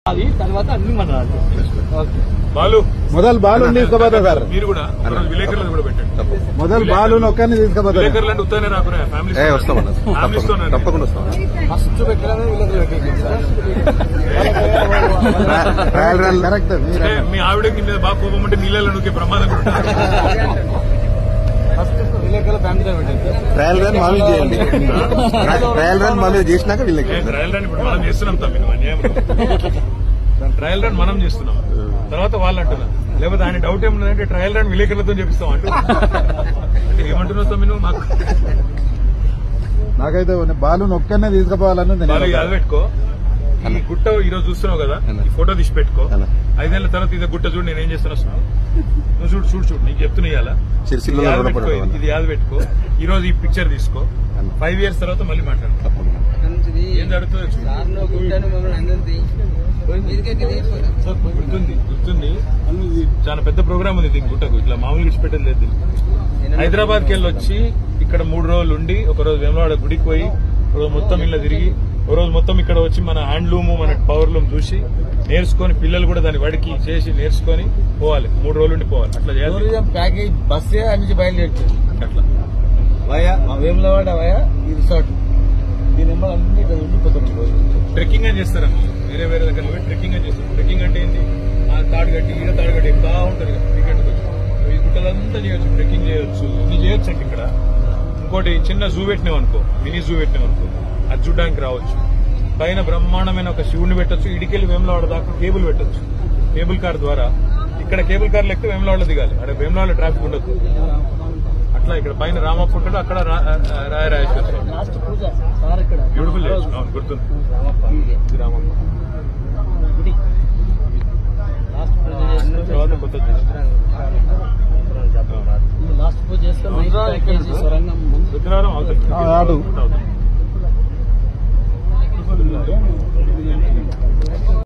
అది తర్వాత అన్ని మన ఓకే బాలు మొదలు బాలు తీసుకుపోతా సార్ మీరు కూడా ఒకరోజు విలేకరులను కూడా పెట్టండి మొదలు బాలు ఒక్కరిని తీసుకుపోతా విలేకరులు అంటే ఉత్తనే రాకురా ఫ్యామిలీ ఏ వస్తామన్న ఫ్యామిలీస్ తో తప్పకుండా తప్పకుండా వస్తాం ఫస్ట్ పెట్టడమే వీళ్ళకి పెట్టింది సార్ ట్రయల్ రన్ కరెక్ట్ అంటే మీ ఆవిడకి నీ మీద బాగా కోపం ఉంటే నీళ్ళలో నువ్వు ప్రమాదం కూడా ఉంటుంది. ఫస్ట్ విలేకరుల ఫ్యామిలీలో పెట్టింది ట్రయల్ రన్ మా మీద చేయండి ట్రయల్ రన్ మా మీద చేసినాక వీళ్ళకి ఏ, ట్రయల్ రన్ ఇప్పుడు మనం చేస్తున్నాం తమ్మి అన్యాయం ట్రయల్ రన్ మనం చేస్తున్నాం తర్వాత వాళ్ళు అంటున్నారు లేకపోతే ఆయన డౌట్ ఏమున్నదంటే ట్రయల్ రన్ విలేకరులతో చేపిస్తాం అంటూ అంటే ఏమంటున్నావు తమ్మి నువ్వు మాకు నాకైతే బాలు ఒక్కరినే తీసుకుపోవాలని ఉంది బాగా నేను. యాద పెట్టుకో ఈ గుట్ట ఈ రోజు చూస్తున్నావు కదా ఈ ఫోటో తీసి పెట్టుకో అన్న. ఐదేళ్ల తర్వాత ఇది గుట్ట చూడు నేను ఏం చేస్తున్నా చూడు. నువ్వు చూడు చూడు చూడు నీకు చెప్తున్నా ఇవాళ సిరిసిల్లలో ఇది యాద రుణపడి పెట్టుకో, ఉన్నాను. ఇది యాద పెట్టుకో ఈ రోజు ఈ పిక్చర్ తీసుకో అన్న. ఫైవ్ ఇయర్స్ తర్వాత మళ్ళీ మాట్లాడు తప్పకుండా ఏం జరుగుతుందో చూడు. గుర్తుంది గుర్తుంది ఇది చాలా పెద్ద ప్రోగ్రామ్ ఉంది దీనికి గుట్టకు ఇట్లా మామూలుగా ఇచ్చిపెట్టేది లేదు దీనికి. హైదరాబాద్కి వెళ్ళి వచ్చి ఇక్కడ మూడు రోజులు ఉండి ఒక రోజు వేమలవాడ గుడికి పోయి ఒక రోజు మొత్తం ఇలా తిరిగి ఒక రోజు మొత్తం ఇక్కడ వచ్చి మన హ్యాండ్లూమ్ మన పవర్ లూమ్ చూసి నేర్చుకొని పిల్లలు కూడా దాన్ని వడికి చేసి నేర్చుకొని పోవాలి మూడు రోజులు ఉండి పోవాలి అట్లా చేయాలి టూరిజం ప్యాకేజ్ బస్సే అన్ని నుంచి బయలుదేరుతుంది అట్లా వయా మా వేములవాడ వయా ఈ రిసార్ట్ దీని నెంబర్ అన్ని ఇక్కడ ఉండిపోతున్నాం రోజు ట్రెక్కింగ్ అని చేస్తారా వేరే వేరే దగ్గర పోయి ట్రెక్కింగ్ అని చేస్తారు ట్రెక్కింగ్ అంటే ఏంటి ఆ తాడు కట్టి ఈడ తాడు కట్టి ఎక్కుతా ఉంటుంది కదా క్రికెట్ ఈ గుట్టలంతా చేయొచ్చు ట్రెక్కింగ్ చేయొచ్చు ఇది చేయొచ్చు అంటే ఇక్కడ ఇంకోటి చిన్న జూ పెట్టినాం అనుకో మినీ జూ పెట్టినాం అనుకో అది చూడడానికి రావచ్చు పైన బ్రహ్మాండమైన ఒక శివుని పెట్టొచ్చు ఇడికెళ్ళి వేములవాడ దాకా కేబుల్ పెట్టొచ్చు కేబుల్ కార్ ద్వారా ఇక్కడ కేబుల్ కార్ లెక్క వేములవాడ దిగాలి అక్కడ వేములవాడ ట్రాఫిక్ ఉండదు అట్లా ఇక్కడ పైన రామప్ప ఉంటాడు అక్కడ రా- రాయరాజేశ్వర స్వామి లాస్ట్ పూజ సార్ ఇక్కడ బ్యూటిఫుల్ అవును గుర్తుంది ఇది రామప్ప గుడి లాస్ట్ పూజ చేసిన తర్వాత కొత్త లాస్ట్ పూజ చేసుకుని నైట్ ప్యాకేజీ సొరంగం ముందు రుద్రారం అవుతుంది ఆ, ఆడు. అవుతుంది